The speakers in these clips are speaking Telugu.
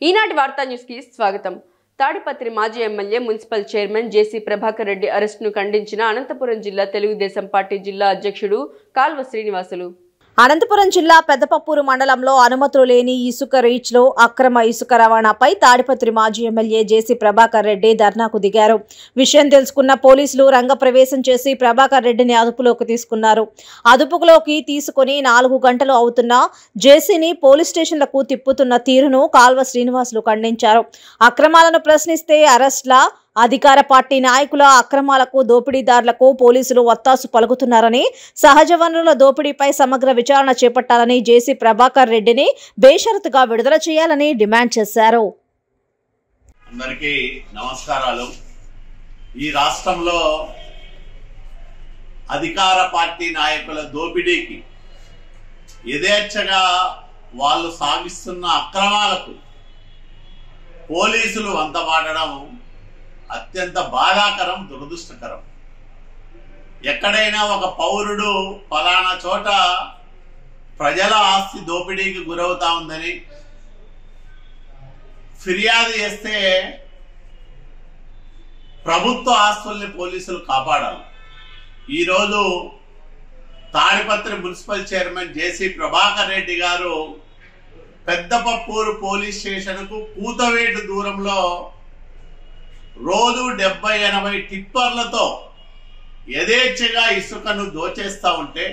ఈనాటి వార్తా న్యూస్ కి స్వాగతం తాడిపత్రి మాజీ MLA municipal chairman JC Prabhakar Reddy అరెస్టును ఖండించిన అనంతపురం జిల్లా తెలుగుదేశం పార్టీ జిల్లా అధ్యక్షుడు కాల్వ శ్రీనివాసులు అనంతపురం జిల్లా పెద్దపప్పూరు మండలంలో అనుమతులు లేని ఇసుక రీచ్ లో అక్రమ ఇసుక రవాణాపై తాడిపత్రి మాజీ ఎమ్మెల్యే జేసీ ప్రభాకర్ రెడ్డి ధర్నాకు దిగారు విషయం తెలుసుకున్న పోలీసులు రంగప్రవేశం చేసి ప్రభాకర్ రెడ్డిని అదుపులోకి తీసుకున్నారు అదుపులోకి తీసుకుని నాలుగు గంటలు అవుతున్నా జేసీని పోలీస్ స్టేషన్లకు తిప్పుతున్న తీరును కాల్వ శ్రీనివాసులు ఖండించారు అక్రమాలను ప్రశ్నిస్తే అరెస్ట్ల అధికార పార్టీ నాయకుల అక్రమాలకు దోపిడీదారులకు పోలీసులు ఒత్తాసు పలుకుతున్నారని సహజ వనరుల దోపిడీపై సమగ్ర విచారణ చేపట్టాలని జేసీ ప్రభాకర్ రెడ్డిని బేషరతుగా విడుదల చేయాలని డిమాండ్ చేశారు అందరికీ నమస్కారాలు ఈ రాష్ట్రంలో అధికార పార్టీ నాయకుల దోపిడీకి యథేచ్ఛగా వాళ్ళు సాగిస్తున్న అక్రమాలకు పోలీసులు వంతపాడడం అత్యంత బాధాకరం దురదృష్టకరం ఎక్కడైనా ఒక పౌరుడు ఫలానా చోట ప్రజల ఆస్తి దోపిడీకి గురవుతా ఉందని ఫిర్యాదు చేస్తే ప్రభుత్వ ఆస్తుల్ని పోలీసులు కాపాడాలి ఈరోజు Tadipatri municipal chairman JC Prabhakar Reddy గారు పెద్దపప్పూరు పోలీస్ స్టేషన్కు కూతవేటు దూరంలో రోజు డెబ్బై ఎనభై టిప్పర్లతో యథేచ్ఛగా ఇసుకను దోచేస్తా ఉంటే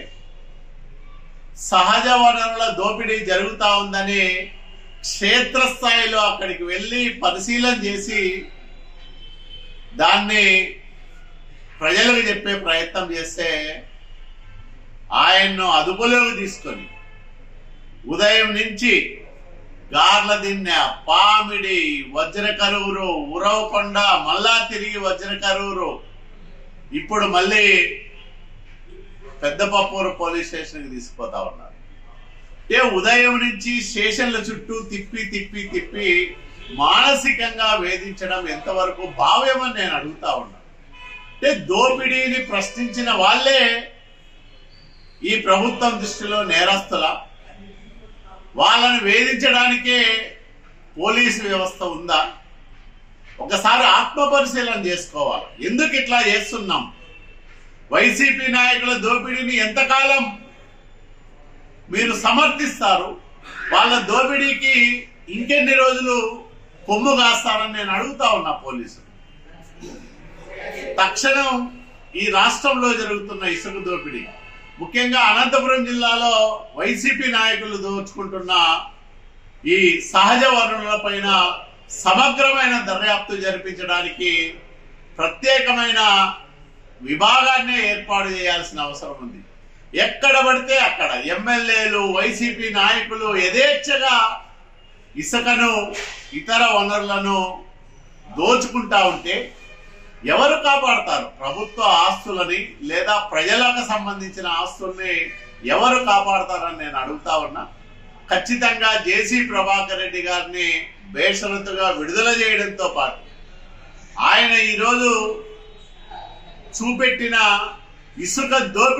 సహజ వనరుల దోపిడీ జరుగుతా ఉందని క్షేత్రస్థాయిలో అక్కడికి వెళ్ళి పరిశీలన చేసి దాన్ని ప్రజలకు చెప్పే ప్రయత్నం చేస్తే ఆయన్ను అదుపులోకి తీసుకొని ఉదయం నుంచి గార్ల దిన్నె పామిడి వజ్రకరూరు ఉరవకొండ మళ్ళా తిరిగి వజ్రకరూరు ఇప్పుడు మళ్ళీ పెద్దపప్పూరు పోలీస్ స్టేషన్కి తీసుకుపోతా ఉన్నారు ఏ ఉదయం నుంచి స్టేషన్ల చుట్టూ తిప్పి తిప్పి తిప్పి మానసికంగా వేధించడం ఎంతవరకు భావ్యమని నేను అడుగుతా ఉన్నా అంటే దోపిడీని ప్రశ్నించిన వాళ్ళే ఈ ప్రభుత్వం దృష్టిలో నేరస్తుల వాళ్ళని వేధించడానికే పోలీసు వ్యవస్థ ఉందా ఒకసారి ఆత్మ పరిశీలన చేసుకోవాలి ఎందుకు ఇట్లా చేస్తున్నాం వైసీపీ నాయకుల దోపిడీని ఎంతకాలం మీరు సమర్థిస్తారు వాళ్ళ దోపిడీకి ఇంకెన్ని రోజులు కొమ్ము కాస్తారని నేను అడుగుతా ఉన్నా పోలీసులు తక్షణం ఈ రాష్ట్రంలో జరుగుతున్న ఇసుక దోపిడీ ముఖ్యంగా అనంతపురం జిల్లాలో వైసీపీ నాయకులు దోచుకుంటున్న ఈ సహజ వనరుల పైన సమగ్రమైన దర్యాప్తు జరిపించడానికి ప్రత్యేకమైన విభాగాన్ని ఏర్పాటు చేయాల్సిన అవసరం ఉంది ఎక్కడ పడితే అక్కడ ఎమ్మెల్యేలు వైసీపీ నాయకులు యథేచ్ఛగా ఇసుకను ఇతర వనరులను దోచుకుంటా ఉంటే ఎవరు కాపాడతారు ప్రభుత్వ ఆస్తులని లేదా ప్రజలకు సంబంధించిన ఆస్తుల్ని ఎవరు కాపాడతారని నేను అడుగుతా ఉన్నా ఖచ్చితంగా జేసీ ప్రభాకర్ రెడ్డి గారిని బేషరతుగా విడుదల చేయడంతో పాటు ఆయన ఈరోజు చూపెట్టిన ఇసుక దోపి